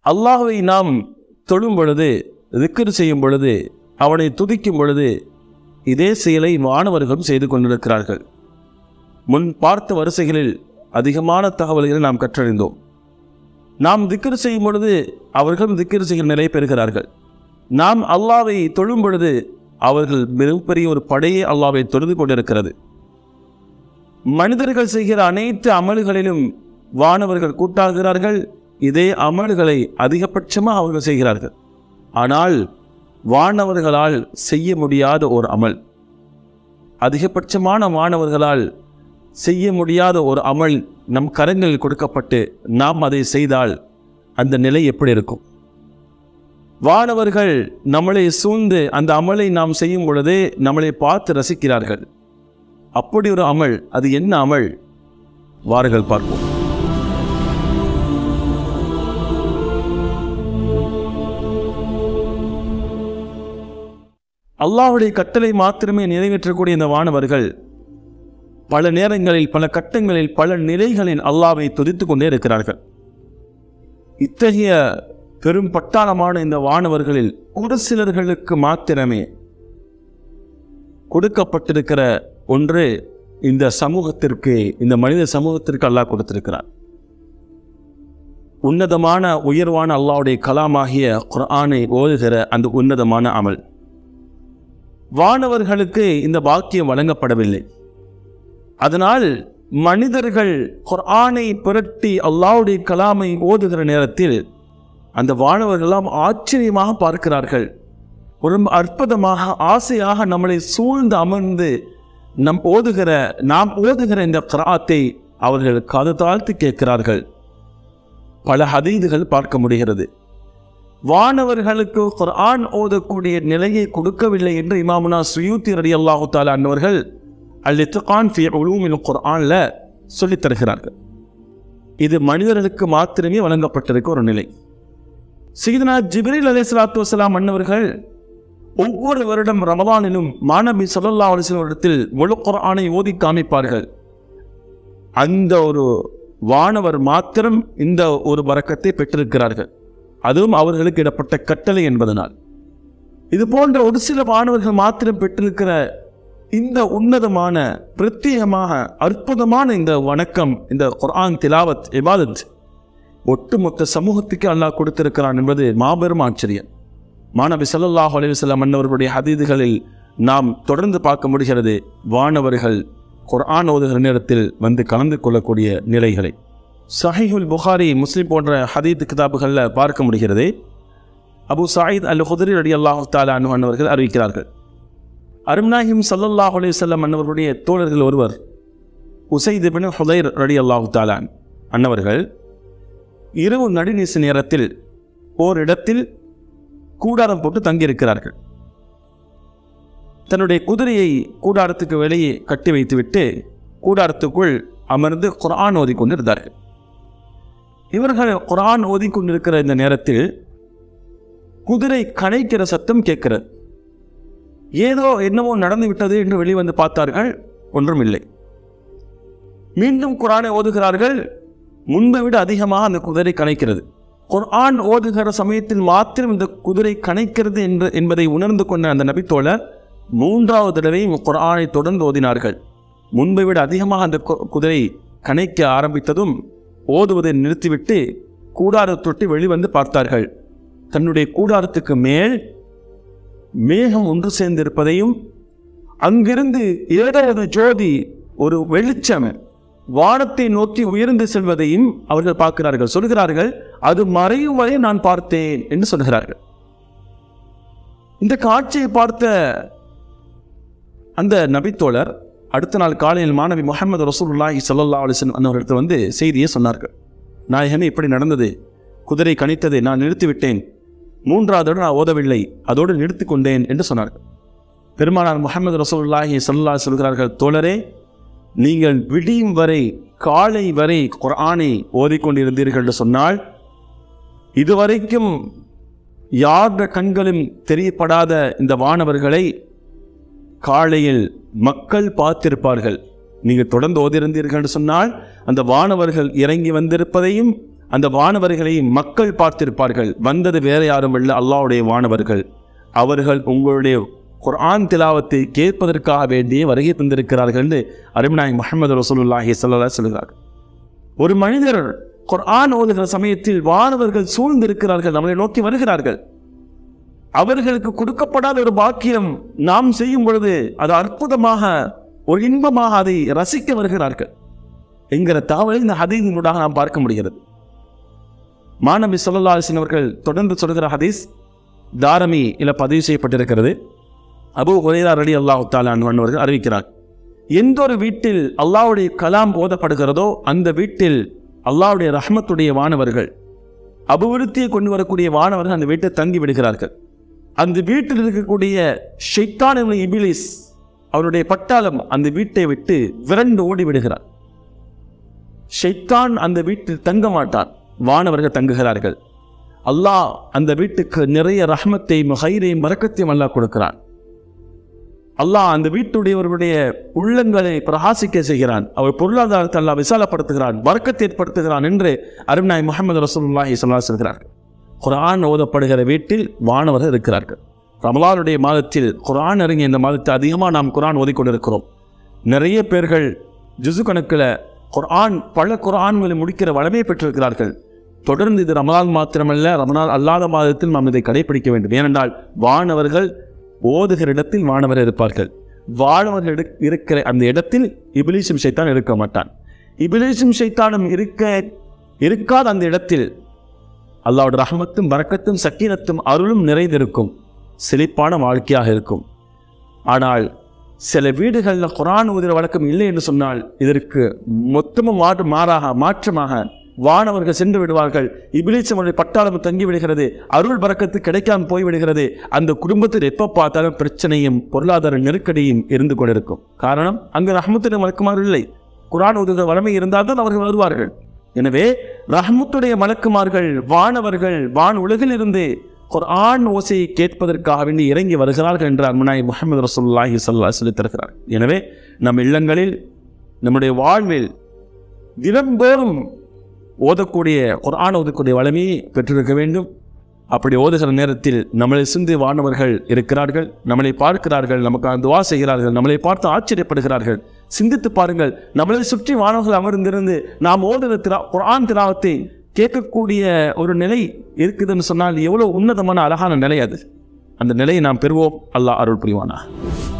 அல்லாஹ்வை நாம் தொழும் பொழுது திக்ர் செய்யும் பொழுது அவனை துதிக்கும் பொழுது இதே செயலை மாணவர்களும் செய்து கொண்டிருக்கிறார்கள் முன் பார்த்த வரிசைகளில் அதிகமான தகவல்களை நாம் கற்றறிந்தோம் நாம் திக்ர் செய்யும் பொழுது அவர்களும் திக்ர் செய்யும் நிலை பெறுகிறார்கள் நாம் அல்லாவை தொழும் பொழுது அவர்கள் மிகப்பெரிய ஒரு படையை அல்லாவை தொழுது கொண்டிருக்கிறது மனிதர்கள் செய்கிற அனைத்து அமல்களிலும் வானவர்கள் கூட்டாகிறார்கள் இதே அமல்களை அதிகபட்சமாக அவர்கள் செய்கிறார்கள் ஆனால் வானவர்களால் செய்ய முடியாத ஒரு அமல் அதிகபட்சமான மாணவர்களால் செய்ய முடியாத ஒரு அமல் நம் கரங்களில் கொடுக்கப்பட்டு நாம் அதை செய்தால் அந்த நிலை எப்படி இருக்கும் வானவர்கள் நம்மளை சூழ்ந்து அந்த அமலை நாம் செய்யும் பொழுதே நம்மளை பார்த்து ரசிக்கிறார்கள் அப்படி ஒரு அமல் அது என்ன அமல் வார்கள் பார்ப்போம் அல்லாஹ்வுடைய கட்டளை மாத்திரமே நிறைவேற்றக்கூடிய இந்த வானவர்கள் பல நேரங்களில் பல கட்டங்களில் பல நிலைகளில் அல்லாவை துதித்துக் கொண்டே இருக்கிறார்கள் இத்தகைய பெரும் பட்டாளமான இந்த வானவர்களில் ஒரு சிலர்களுக்கு மாத்திரமே கொடுக்கப்பட்டிருக்கிற ஒன்று இந்த சமூகத்திற்கு இந்த மனித சமூகத்திற்கு அல்லாஹ் கொடுத்திருக்கிறார் உன்னதமான உயர்வான அல்லாஹ்வுடைய கலாமாகிய குர்ஆனை ஓதுகிற அந்த உன்னதமான அமல் வானவர்களுக்கு இந்த பாக்கியம் வழங்கப்படவில்லை அதனால் மனிதர்கள் குர்ஆனை புரட்டி அல்லாஹ்வுடைய கலாமை ஓதுகிற நேரத்தில் அந்த வானவர்களெல்லாம் ஆச்சரியமாக பார்க்கிறார்கள் ஒரு அற்புதமாக ஆசையாக நம்மளை சூழ்ந்து அமர்ந்து நம் ஓதுகிற நாம் ஓதுகிற இந்த கிராத்தை அவர்கள் காது தாழ்த்து கேட்கிறார்கள் பல ஹதீதுகள் பார்க்க முடிகிறது வானவர்களுக்கு குர்ஆன் ஓதக்கூடிய நிலையை கொடுக்கவில்லை என்று இமாமுனா சுயூத்தி ரடி அல்லாஹு தாலா அன்னவர்கள் அல் இத்துகான் ஃபி உலூமில் குர்ஆனில் சொல்லித் தருகிறார்கள் இது மனிதர்களுக்கு மாத்திரமே வழங்கப்பட்டிருக்க ஒரு நிலை சீதனா ஜிப்ரீல் அலை சலாத்து வசலாம் அன்னவர்கள் ஒவ்வொரு வருடம் ரமதானிலும் மாணவி சல்லல்லா அலிஸ்லாம் இடத்தில் முழு குர்ஆனை ஓதி காமிப்பார்கள் அந்த ஒரு வானவர் மாத்திரம் இந்த ஒரு வரக்கத்தை பெற்றிருக்கிறார்கள் அதுவும் அவர்களுக்கு இடப்பட்ட கட்டளை என்பதனால் இது போன்ற ஒரு சில மாணவர்கள் மாத்திரம் பெற்றிருக்கிற இந்த உன்னதமான பிரத்யேகமாக அற்புதமான இந்த வணக்கம் இந்த குர்ஆன் திலாவத் இபாதத் ஒட்டுமொத்த சமூகத்துக்கு அல்லாஹ் கொடுத்திருக்கிறான் என்பது மாபெரும் ஆச்சரியம் மாணவி ஸல்லல்லாஹு அலைஹி வஸல்லம் அன்னவர்களுடைய ஹதீதுகளில் நாம் தொடர்ந்து பார்க்க முடிகிறது வானவர்கள் குர்ஆன் ஓதுகிற நேரத்தில் வந்து கலந்து கொள்ளக்கூடிய நிலைகளை சஹீஹுல் புகாரி முஸ்லிம் போன்ற ஹதீத் கிதாபுகளில் பார்க்க முடிகிறது அபு சாயித் அல் ஹுதரி ரடி அல்லாஹு தாலா அனு அன்னவர்கள் அறிவிக்கிறார்கள் அரும்நாஹிம் சல்லல்லாஹு அலைஹி வஸல்லம் அன்னவர்களுடைய தோழர்கள் ஒருவர் உசைத் பின் ஹுதைர் ரடி அல்லாஹு தாலான் அன்னவர்கள் இரவு நடுநீசு நேரத்தில் ஓரிடத்தில் கூடாரம் போட்டு தங்கியிருக்கிறார்கள் தன்னுடைய குதிரையை கூடாரத்துக்கு வெளியே கட்டி வைத்துவிட்டு கூடாரத்துக்குள் அமர்ந்து குர்ஆன் ஓதி கொண்டிருந்தார்கள் இவர்கள் குர்ஆன் ஓதி கொண்டிருக்கிற இந்த நேரத்தில் குதிரை கனைக்கிற சத்தம் கேட்கிறது ஏதோ என்னவோ நடந்து விட்டது என்று வெளிவந்து பார்த்தார்கள் ஒன்றும் இல்லை மீண்டும் குர்ஆனை ஓதுகிறார்கள் முன்பை விட அதிகமாக அந்த குதிரை கனைக்கிறது குர்ஆன் ஓதுகிற சமயத்தில் மாத்திரம் இந்த குதிரை கனைக்கிறது என்று என்பதை உணர்ந்து கொண்ட அந்த நபித்தோழர் மூன்றாவது தடவை குர்ஆனை தொடர்ந்து ஓதினார்கள் முன்பை விட அதிகமாக அந்த கு- குதிரை கனைக்க ஆரம்பித்ததும் ஓதுவதை நிறுத்திவிட்டு கூடாரத்தொட்டி வெளிவந்து பார்த்தார்கள் தன்னுடைய கூடாரத்துக்கு மேல் மேகம் ஒன்று சேர்ந்திருப்பதையும் அங்கிருந்து ஏதோ ஒரு ஜோதி ஒரு வெளிச்சம் வானத்தை நோக்கி உயர்ந்து செல்வதையும் அவர்கள் பார்க்கிறார்கள் சொல்கிறார்கள் அது மறையும் வரை நான் பார்த்தேன் என்று சொல்கிறார்கள் இந்த காட்சியை பார்த்த அந்த நபித்தோழர் அடுத்த நாள் காலையில் மாணவி முகமது ரசூலுல்லாஹி ஸல்லல்லாஹு அலைஹி வஸல்லம் அவர்களுக்கு வந்து செய்தியை சொன்னார்கள் நாயகனே இப்படி நடந்தது குதிரை கணித்ததை நான் நிறுத்திவிட்டேன் மூன்றாவதோடு நான் ஓதவில்லை அதோடு நிறுத்தி கொண்டேன் என்று சொன்னார்கள் பெருமானார் முகமது ரசூலுல்லாஹி ஸல்லல்லாஹு அலைஹி சொல்கிறார்கள் தோழரே நீங்கள் விடியும் வரை காலை வரை குர்ஆனை ஓதிக்கொண்டிருந்தீர்கள் என்று சொன்னால் இதுவரைக்கும் யாருடைய கண்களும் தெரியப்படாத இந்த வானவர்களை காலையில் மக்கள் பார்த்திருப்பார்கள் நீங்கள் தொடர்ந்து ஓதியிருந்தீர்கள் என்று சொன்னால் அந்த வானவர்கள் இறங்கி வந்திருப்பதையும் அந்த வானவர்களை மக்கள் பார்த்திருப்பார்கள் வந்தது வேற யாரும் இல்லை அல்லாஹ்வுடைய வானவர்கள் அவர்கள் உங்களுடைய குர்ஆன் திலாவத்தை கேட்பதற்காக வேண்டிய வருகை தந்திருக்கிறார்கள் என்று அருமநாயக் முஹம்மது ரசூலுல்லாஹி ஸல்லல்லாஹு சொல்கிறார்கள் ஒரு மனிதர் குர்ஆன் ஓதுகிற சமயத்தில் வானவர்கள் சூழ்ந்திருக்கிறார்கள் நம்மளை நோக்கி வருகிறார்கள் அவர்களுக்கு கொடுக்கப்படாத ஒரு பாக்கியம் நாம் செய்யும் பொழுது அது அற்புதமாக ஒரு இன்பமாக அதை ரசிக்க வருகிறார்கள் என்கிற தாவலை இந்த ஹதீஸினூடாக நாம் பார்க்க முடிகிறது மாணவி சொல்லல்லா அலிசின் அவர்கள் தொடர்ந்து சொல்கிற ஹதீஸ் தாரமி இல பதிவு செய்யப்பட்டிருக்கிறது அபு ஹுரைரா ரலி அல்லாஹு தாலான் அவர்கள் அறிவிக்கிறார் எந்த ஒரு வீட்டில் அல்லாஹ்வுடைய கலாம் ஓதப்படுகிறதோ அந்த வீட்டில் அல்லாஹ்வுடைய ரஹ்மத்துடைய வானவர்கள் அபிவிருத்தியை கொண்டு வரக்கூடிய வானவர்கள் அந்த வீட்டில் தங்கி விடுகிறார்கள் அந்த வீட்டில் இருக்கக்கூடிய ஷைத்தான் என்ற இபிலிஸ் அவருடைய பட்டாளம் அந்த வீட்டை விட்டு விரண்டு ஓடி விடுகிறார் ஷைத்தான் அந்த வீட்டில் தங்க மாட்டான் வானவர்கள் தங்குகிறார்கள் அல்லாஹ் அந்த வீட்டுக்கு நிறைய ரஹ்மத்தையும் ஹைரையும் மறக்கத்தையும் அல்லாஹ் கொடுக்கிறான் அல்லாஹ் அந்த வீட்டுடையவர்களுடைய உள்ளங்களை பிரகாசிக்க செய்கிறான் அவர் பொருளாதாரத்தை அல்லாஹ் விசாலப்படுத்துகிறான் வர்க்கத்தை ஏற்படுத்துகிறான் என்று அருணாய் முகமது ரசூலுல்லாஹி சொல்லா சொல்கிறார்கள் குர்ஆன் ஓதப்படுகிற வீட்டில் வானவர்கள் இருக்கிறார்கள் ரமலானுடைய மாதத்தில் குர்ஆன் இறங்கிய இந்த மாதத்தில் அதிகமாக நாம் குர்ஆன் ஓதிக்கொண்டிருக்கிறோம் நிறைய பேர்கள் ஜுசு கணக்கில் குர்ஆன் பல குர்ஆன்களை முடிக்கிற வளமையை பெற்றிருக்கிறார்கள் தொடர்ந்து இது ரமலான் மாத்திரமல்ல ரமலான் அல்லாத மாதத்தில் நாம் இதை கடைபிடிக்க வேண்டும் ஏனென்றால் வானவர்கள் ஓதுகிற இடத்தில் வானவர் இருப்பார்கள் வானவர்கள் இரு- இருக்கிற அந்த இடத்தில் இபிலிசும் சைத்தான் இருக்க மாட்டான் இபிலிசும் சைத்தானும் இருக்க இருக்காத அந்த இடத்தில் அல்லாஹ்வுடைய ரஹமத்தும் பரக்கத்தும் சக்கீனத்தும் அருளும் நிறைந்திருக்கும் செழிப்பான வாழ்க்கையாக இருக்கும் ஆனால் சில வீடுகளில் குரான் ஓதுகிற வழக்கம் இல்லை என்று சொன்னால் இதற்கு மொத்தமும் மாற்று மாறாக மாற்றமாக வானவர்கள் சென்று விடுவார்கள் இபிலிஸ் அவருடைய பட்டாளம் தங்கி விடுகிறது அருள் பறக்கத்து கிடைக்காமல் போய்விடுகிறது அந்த குடும்பத்தில் எப்போ பார்த்தாலும் பிரச்சனையும் பொருளாதார நெருக்கடியும் இருந்து கொண்டிருக்கும் காரணம் அங்கு ரஹமத்துடைய வழக்குமாறு இல்லை குரான் ஓதுகிற வளமை இருந்தால்தான் அவர்கள் வருவார்கள் எனவே ரஹ்மத்துடைய மலக்குமார்கள் வானவர்கள் வான் உலகில் இருந்து குர்ஆன் ஓசையை கேட்பதற்காக வேண்டி இறங்கி வருகிறார்கள் என்று அருமனாய் முகமது ரசூலுல்லாஹி ஸல்லல்லாஹு சொல்லித் தருகிறார் எனவே நம் இல்லங்களில் நம்முடைய வாழ்வில் தினந்தோறும் ஓதக்கூடிய குர்ஆன் ஓதக்கூடிய வளமையை பெற்றிருக்க வேண்டும் அப்படி ஓதுகிற நேரத்தில் நம்மளை சிந்து வானவர்கள் இருக்கிறார்கள் நம்மளை பார்க்கிறார்கள் நமக்கு துவா செய்கிறார்கள் நம்மளை பார்த்து ஆச்சரியப்படுகிறார்கள் சிந்தித்து பாருங்கள் நம்மளை சுற்றி வானவர்கள் அமர்ந்திருந்து நாம் ஓதுகிற திரா குர்ஆன் திராவத்தை கேட்கக்கூடிய ஒரு நிலை இருக்குதுன்னு சொன்னால் எவ்வளோ உன்னதமான அழகான நிலை அது அந்த நிலையை நாம் பெறுவோம் அல்லாஹ் அருள் புரிவானா